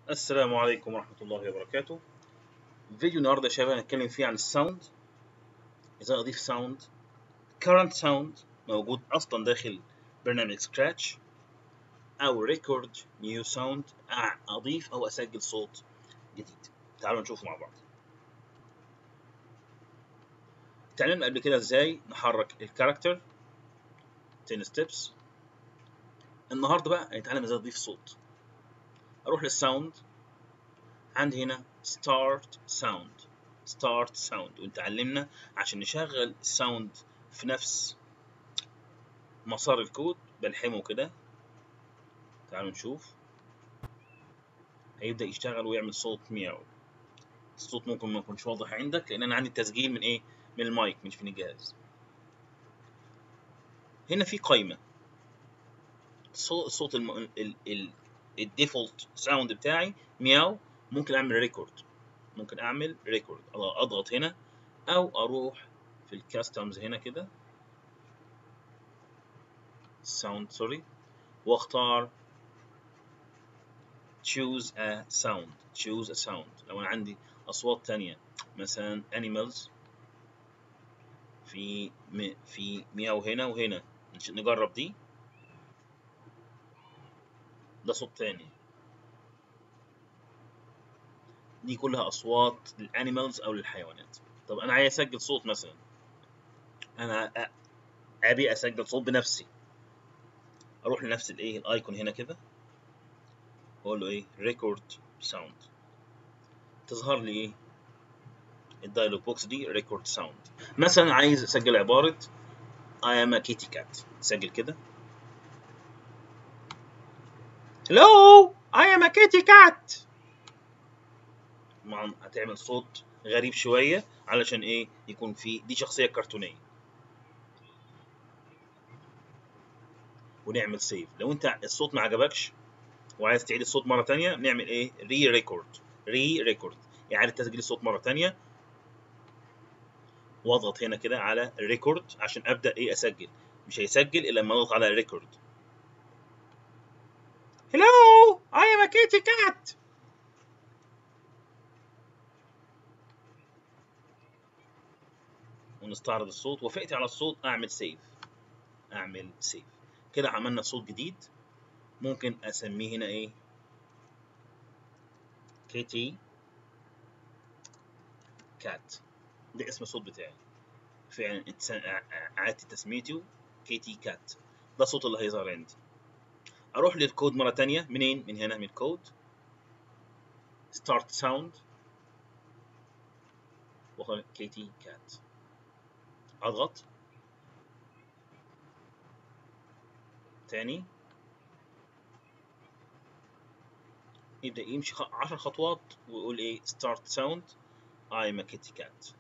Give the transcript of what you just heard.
السلام عليكم ورحمة الله وبركاته فيديو النهاردة يا شباب هنتكلم فيه عن الساوند ازاي اضيف ساوند current ساوند موجود اصلا داخل برنامج سكراتش او ريكورد نيو ساوند اضيف او اسجل صوت جديد تعالوا نشوفه مع بعض اتعلمنا قبل كده ازاي نحرك الكاركتر 10 ستيبس النهارده بقى هنتعلم ازاي اضيف صوت اروح للساوند عندي هنا start sound start sound واتعلمنا عشان نشغل الساوند في نفس مسار الكود بلحمه كده تعالوا نشوف هيبدأ يشتغل ويعمل صوت مياو الصوت ممكن ما يكونش واضح عندك لان انا عندي التسجيل من ايه من المايك مش من الجهاز هنا في قايمه الصوت الم... ال... ال... الديفولت ساوند بتاعي مياو ممكن اعمل ريكورد ممكن اعمل ريكورد اضغط هنا او اروح في الكاستمز هنا كده ساوند سوري واختار choose a sound choose a sound لو انا عندي اصوات تانية مثلا animals في م... في مياو هنا وهنا نجرب دي ده صوت تاني دي كلها اصوات للانيمالز او للحيوانات طب انا عايز اسجل صوت مثلا انا ابي اسجل صوت بنفسي اروح لنفس الايه الايكون هنا كده واقول له ايه ريكورد ساوند تظهر لي ايه الدايلوج بوكس دي ريكورد ساوند مثلا عايز اسجل عباره I am a kitty cat سجل كده Hello I am a kitty cat طبعا هتعمل صوت غريب شويه علشان ايه يكون في دي شخصيه كرتونيه ونعمل سيف لو انت الصوت ما عجبكش وعايز تعيد الصوت مره تانية نعمل ايه ري ريكورد ري ريكورد اعاده تسجيل الصوت مره تانية واضغط هنا كده على ريكورد عشان ابدا ايه اسجل مش هيسجل الا لما اضغط على ريكورد Hello I am a kitty cat ونستعرض الصوت وافقت على الصوت اعمل سيف اعمل سيف كده عملنا صوت جديد ممكن اسميه هنا ايه كيتي كات ده اسم الصوت بتاعي فعلا اعادت تسميته كيتي كات ده الصوت اللي هيظهر عندي اروح للكود مره تانية منين من هنا من الكود start sound واختار كيتي كات اضغط تاني يبدأ يمشي عشر خطوات ويقول ايه start sound I'm a kitty cat